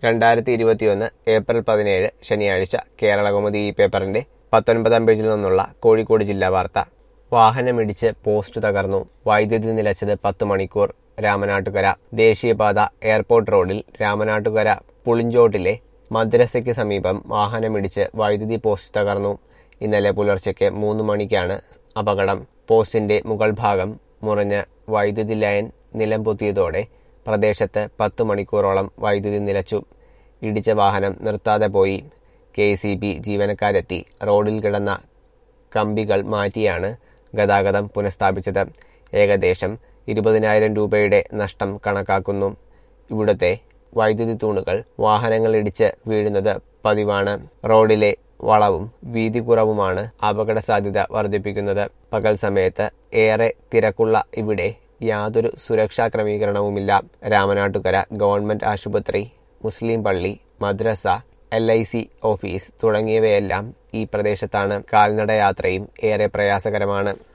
രണ്ടായിരത്തി ഇരുപത്തിയൊന്ന് ഏപ്രിൽ പതിനേഴ് ശനിയാഴ്ച കേരളകൗമുദി ഈ പേപ്പറിന്റെ പത്തൊൻപതാം പേജിൽ നിന്നുള്ള കോഴിക്കോട് ജില്ലാ വാർത്ത വാഹനമിടിച്ച് പോസ്റ്റ് തകർന്നു വൈദ്യുതി നിലച്ചത് പത്ത് മണിക്കൂർ രാമനാട്ടുകര ദേശീയപാത എയർപോർട്ട് റോഡിൽ രാമനാട്ടുകര പുളിഞ്ചോട്ടിലെ മദ്രസയ്ക്ക് സമീപം വാഹനമിടിച്ച് വൈദ്യുതി പോസ്റ്റ് തകർന്നു ഇന്നലെ പുലർച്ചയ്ക്ക് മൂന്ന് മണിക്കാണ് അപകടം പോസ്റ്റിന്റെ മുകൾ ഭാഗം മുറിഞ്ഞ് വൈദ്യുതി ലൈൻ നിലംപൊത്തിയതോടെ പ്രദേശത്ത് പത്ത് മണിക്കൂറോളം വൈദ്യുതി നിലച്ചു ഇടിച്ച വാഹനം നിർത്താതെ പോയി കെ സി ബി ജീവനക്കാരെത്തി റോഡിൽ കിടന്ന കമ്പികൾ മാറ്റിയാണ് ഗതാഗതം പുനഃസ്ഥാപിച്ചത് ഏകദേശം ഇരുപതിനായിരം രൂപയുടെ നഷ്ടം കണക്കാക്കുന്നു ഇവിടുത്തെ വൈദ്യുതി തൂണുകൾ വാഹനങ്ങൾ ഇടിച്ച് വീഴുന്നത് പതിവാണ് റോഡിലെ വളവും വീതി കുറവുമാണ് അപകട സാധ്യത വർദ്ധിപ്പിക്കുന്നത് പകൽ സമയത്ത് ഏറെ തിരക്കുള്ള ഇവിടെ യാതൊരു സുരക്ഷാ ക്രമീകരണവുമില്ല രാമനാട്ടുകര ഗവൺമെന്റ് ആശുപത്രി മുസ്ലിം പള്ളി മദ്രസ എൽ ഐ സി ഓഫീസ് തുടങ്ങിയവയെല്ലാം ഈ പ്രദേശത്താണ് കാൽനട യാത്രയും ഏറെ പ്രയാസകരമാണ്